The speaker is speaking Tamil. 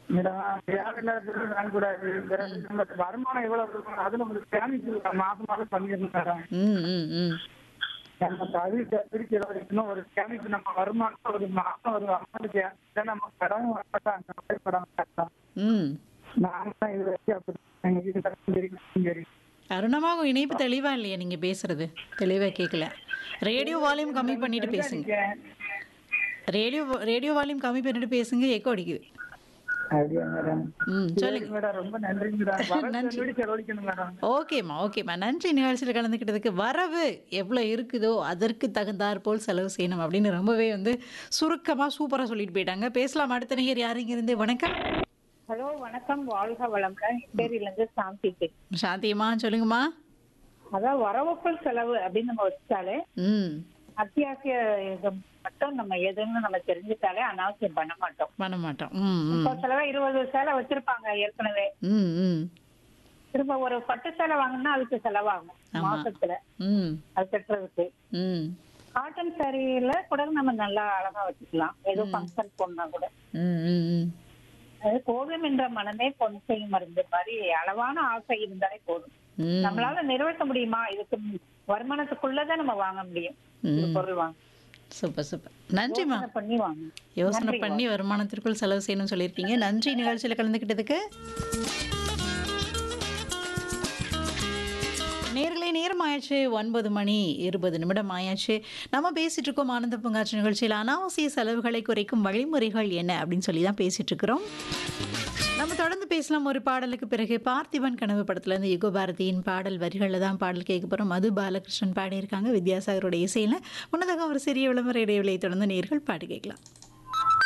மேடம் தேவையில்லாத பொருள் வாங்கக்கூடாது வேற நம்ம வருமானம் எவ்வளவு இருக்கும் அது நம்மளுக்கு சேமிச்சு மாசம் மாசம் பண்ணிடணும் மேடம் ம் ம் ம் நம்ம அது பிரிச்சு இருக்கணும் ஒரு சேமிப்பு நம்ம வருமானம் ஒரு மாசம் ஒரு அமௌண்ட் நம்ம கடன் வரப்பட்டாங்க படம் கட்டலாம் ம் நான் தான் இது வச்சு அப்படி எங்க வீட்டு கடன் தெரியும் சரி அருணமாகும் இணைப்பு தெளிவா இல்லையா நீங்க பேசுறது தெளிவா கேட்கல ரேடியோ வால்யூம் கம்மி பண்ணிட்டு பேசுங்க ரேடியோ ரேடியோ வால்யூம் கம்மி பண்ணிட்டு பேசுங்க எக்கோ அடிக்குது அப்படியா மேடம் ம் சொல்லுங்க மேடம் ரொம்ப நன்றி மேடம் நன்றி. வரது செலவழிக்கணும் மேடம் ஓகேம்மா ஓகேம்மா நன்றி நிகழ்ச்சியில் கலந்துக்கிட்டதுக்கு வரவு எவ்வளோ இருக்குதோ அதற்கு தகுந்தாற் போல் செலவு செய்யணும் அப்படின்னு ரொம்பவே வந்து சுருக்கமாக சூப்பராக சொல்லிட்டு போயிட்டாங்க பேசலாம் அடுத்த நிகர் யாருங்க இருந்து வணக்கம் ஹலோ வணக்கம் வாழ்க வளமுடன் பேரில இருந்து சாந்தி பேசுறேன். சாந்தியம்மா சொல்லுங்கம்மா அதான் வரவுக்குள் செலவு அப்படின்னு நம்ம வச்சுட்டாலே ம் அத்தியாவசிய இது மட்டும் நம்ம எதுன்னு நம்ம தெரிஞ்சுட்டாலே அனாவசியம் பண்ண மாட்டோம் பண்ண மாட்டோம் ம் ம் இப்போ செலவு இருபது சேலை வச்சிருப்பாங்க ஏற்கனவே ம் ம் திரும்ப ஒரு பட்டு சேலை வாங்கினா அதுக்கு செலவாகும் ஆமா. மாசத்துல ம் அது கட்டுறதுக்கு ம் காட்டன் சாரியில கூட நம்ம நல்லா அழகா வச்சுக்கலாம் ஏதோ ஃபங்க்ஷன் போனா கூட ம் ம் ம் அது கோபம் என்ற மனமே பொன் செய்யும் மருந்து மாதிரி அளவான ஆசை இருந்தாலே போதும் ம் நம்மளால நிறைவேற்ற முடியுமா இதுக்கு வருமானத்துக்குள்ளதான் நம்ம வாங்க முடியும் இந்த ம் பொருள் வாங்க சூப்பர் சூப்பர் நன்றிம்மா யோசனை பண்ணி வாங்க யோசனை பண்ணி வருமானத்திற்குள் செலவு செய்யணும்னு சொல்லியிருக்கீங்க நன்றி நிகழ்ச்சியில் கலந்துக்கிட்டதுக்கு நேர்களே நேரம் ஆயாச்சு ஒன்பது மணி இருபது நிமிடம் ஆயாச்சு நம்ம பேசிட்டு இருக்கோம் ஆனந்த பூங்காற்று நிகழ்ச்சியில் அனாவசிய செலவுகளை குறைக்கும் வழிமுறைகள் என்ன அப்படின்னு சொல்லி தான் பேசிட்டு இருக்கிறோம் நம்ம தொடர்ந்து பேசலாம் ஒரு பாடலுக்கு பிறகு பார்த்திபன் கனவு படத்துல இருந்து யுக பாரதியின் பாடல் வரிகளில் தான் பாடல் கேட்க போகிறோம் மது பாலகிருஷ்ணன் பாடியிருக்காங்க வித்யாசாகரோட இசையில் முன்னதாக ஒரு சிறிய விளம்பர இடைவெளியை தொடர்ந்து நேர்கள் பாட்டு கேட்கலாம்